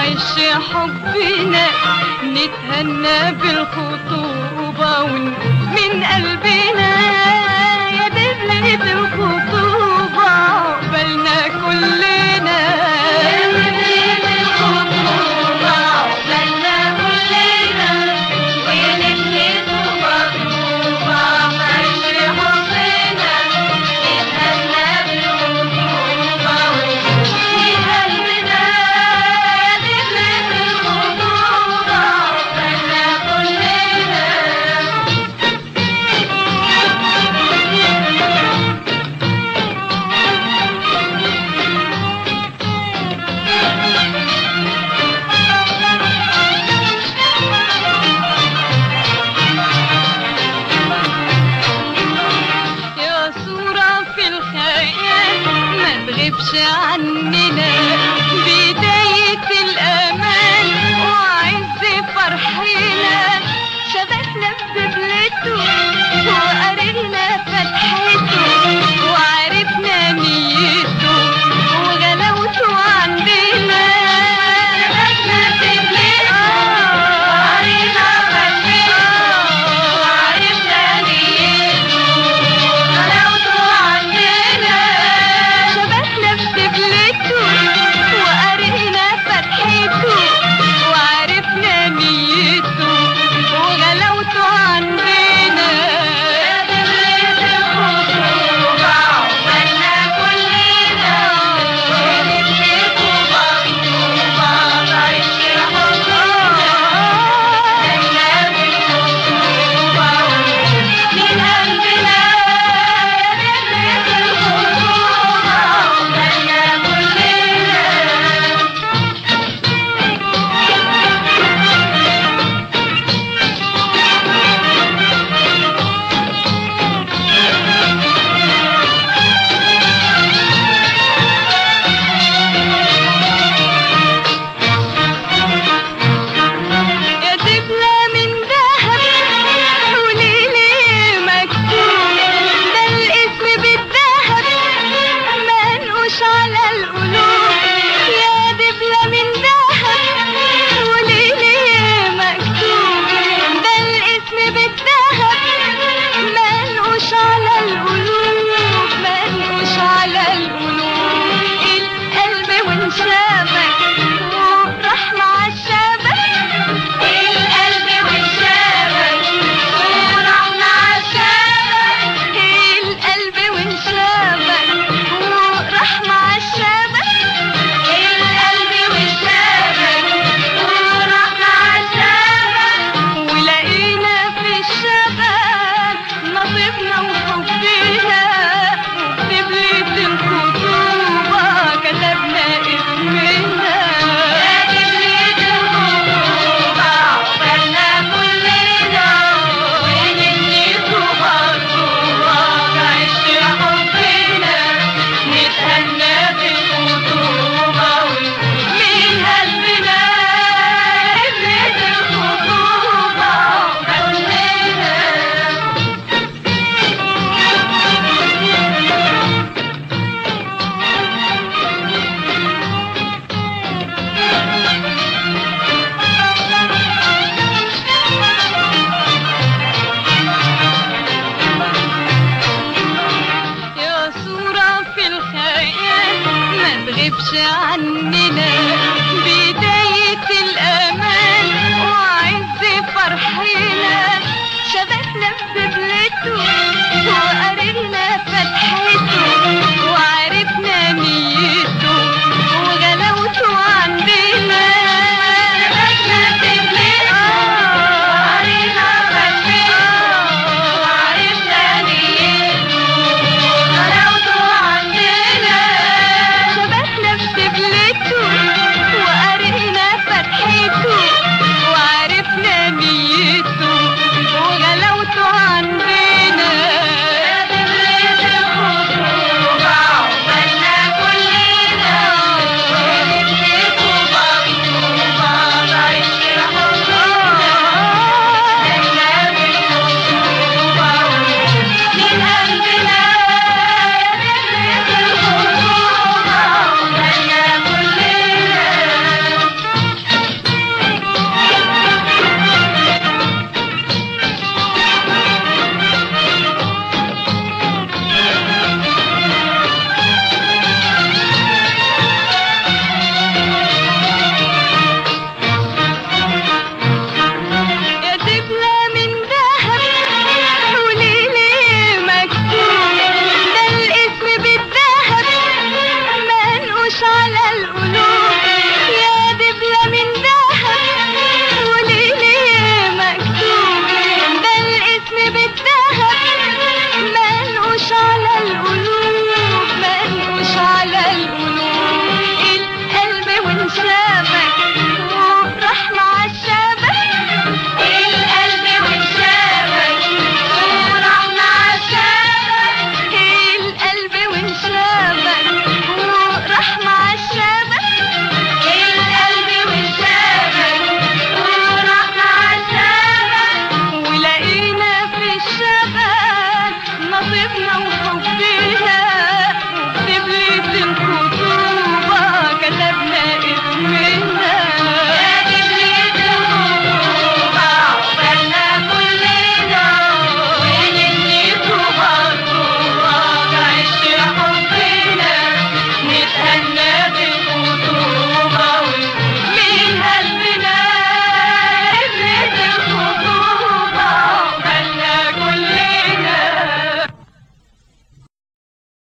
عش حبنا نتهنى بالخطوبة ون- من قلبنا يا دبلة الخطوبة عقبالنا كلنا يا دبلة الخطوبة عقبالنا كلنا ونفلت مطلوبة عش حبنا نتهنى بالخطوبة من قلبنا يا دبلة الخطوبة عقبالنا كلنا يا صورة في الخيال ما تغيبش عننا بداية الأمان وعز فرحنا شبكنا بدبلته وقررنا فتحته وعرفنا نيته وغلاوته عندنا شبكنا بدبلته وقررنا فتحته وعرفنا نيته غلاوته عندنا شبكنا بدبلته وقرينا فتحته وعرفنا نيته وغلاوته عندنا يا دبلة الخطوبة عقبالنا كلنا ونفلت مخطوبة بعيش حبنا احنا بالخطوبة من قلبنا يا دبلة الخطوبة عقبالنا كلنا يا دبلة من ذهب وليلي مكتوب ده الاسم بالذهب منقوش على القلوب يا دبلة من ذهب وليلي مكتوب ده الاسم بالذهب منقوش على القلوب منقوش على القلوب القلب وانشابك وراح مع الشبك القلب وانشابك وراح مع الشبك القلب وانشابك وراح مع الشبك القلب وانشابك وراح مع الشبك ولقينا في الشبك نصيبنا وحبنا وبدبلة الخطوبة كتبنا اسمنا يا دبلة الخطوبة عقبالنا كلنا ونملك مخطوبة بعيش حبنا نتهنى بالخطوبة من قلبنا دبلة الخطوبة عقبالنا يا صورة في الخيال ما تغيبش عننا